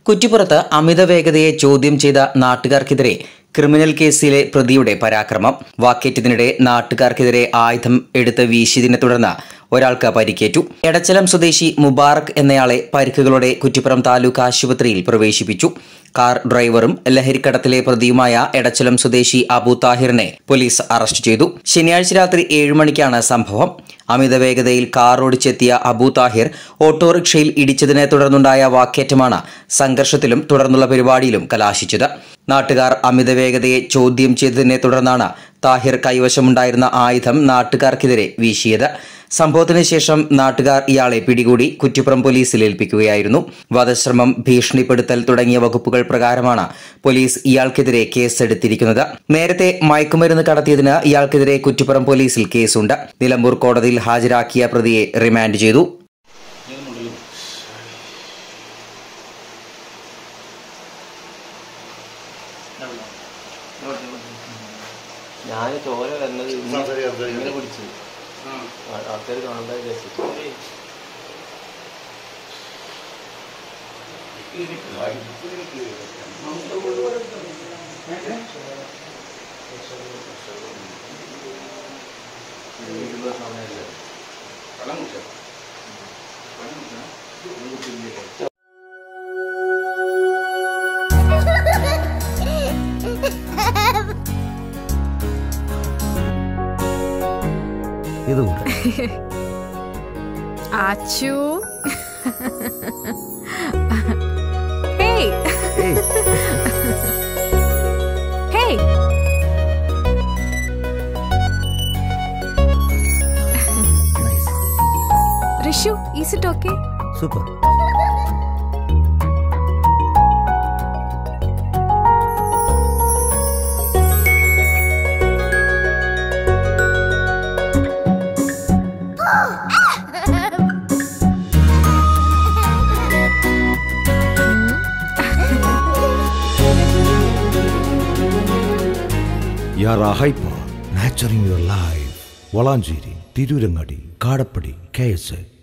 കുറ്റിപ്പുറത്ത് അമിത വേഗതയെ ചോദ്യം ചെയ്ത നാട്ടുകാർക്കെതിരെ ക്രിമിനൽ കേസിലെ പ്രതിയുടെ പരാക്രമം വാക്കേറ്റത്തിനിടെ നാട്ടുകാർക്കെതിരെ ആയുധം എടുത്ത് വീശിയതിനെ തുടർന്ന് ഒരാൾക്ക് പരിക്കേറ്റു എടച്ചലം സ്വദേശി മുബാറക് എന്നയാളെ പരിക്കുകളോടെ കുറ്റിപ്പുറം താലൂക്ക് ആശുപത്രിയിൽ പ്രവേശിപ്പിച്ചു കാർ ഡ്രൈവറും ലഹരിക്കടത്തിലെ പ്രതിയുമായ എടച്ചലം സ്വദേശി അബു താഹിറിനെ പോലീസ് അറസ്റ്റ് ചെയ്തു ശനിയാഴ്ച രാത്രി ഏഴ് മണിക്കാണ് സംഭവം അമിത വേഗതയിൽ കാർ ഓടിച്ചെത്തിയ അബു താഹിർ ഓട്ടോറിക്ഷയിൽ ഇടിച്ചതിനെ തുടർന്നുണ്ടായ വാക്കേറ്റമാണ് സംഘർഷത്തിലും തുടർന്നുള്ള പരിപാടിയിലും കലാശിച്ചത് നാട്ടുകാർ അമിത വേഗതയെ ചോദ്യം ചെയ്തതിനെ തുടർന്നാണ് താഹിർ കൈവശമുണ്ടായിരുന്ന ആയുധം നാട്ടുകാർക്കെതിരെ വീശിയത് സംഭവത്തിന് ശേഷം നാട്ടുകാർ ഇയാളെ പിടികൂടി കുറ്റിപ്പുറം പോലീസിൽ ഏൽപ്പിക്കുകയായിരുന്നു വധശ്രമം ഭീഷണിപ്പെടുത്തൽ തുടങ്ങിയ വകുപ്പുകൾ പ്രകാരമാണ് പോലീസ് ഇയാൾക്കെതിരെ കേസെടുത്തിരിക്കുന്നത് നേരത്തെ മയക്കുമരുന്ന് കടത്തിയതിന് ഇയാൾക്കെതിരെ കുറ്റിപ്പുറം പോലീസിൽ കേസുണ്ട് നിലമ്പൂർ കോടതിയിൽ ഹാജരാക്കിയ പ്രതിയെ റിമാൻഡ് ചെയ്തു ഞാൻ ചോര വരുന്നത് ഇങ്ങനെ ഇങ്ങനെ പിടിച്ചു ആൾക്കാർ കാണണ്ട വിചാരിച്ചു ഇത് കൂടെ ആച്ചു ഹേയ് ഏയ് hey nice Rishu is it okay super യാർ hyper nurturing your life Valanchery Tirurangadi Kadappadi K S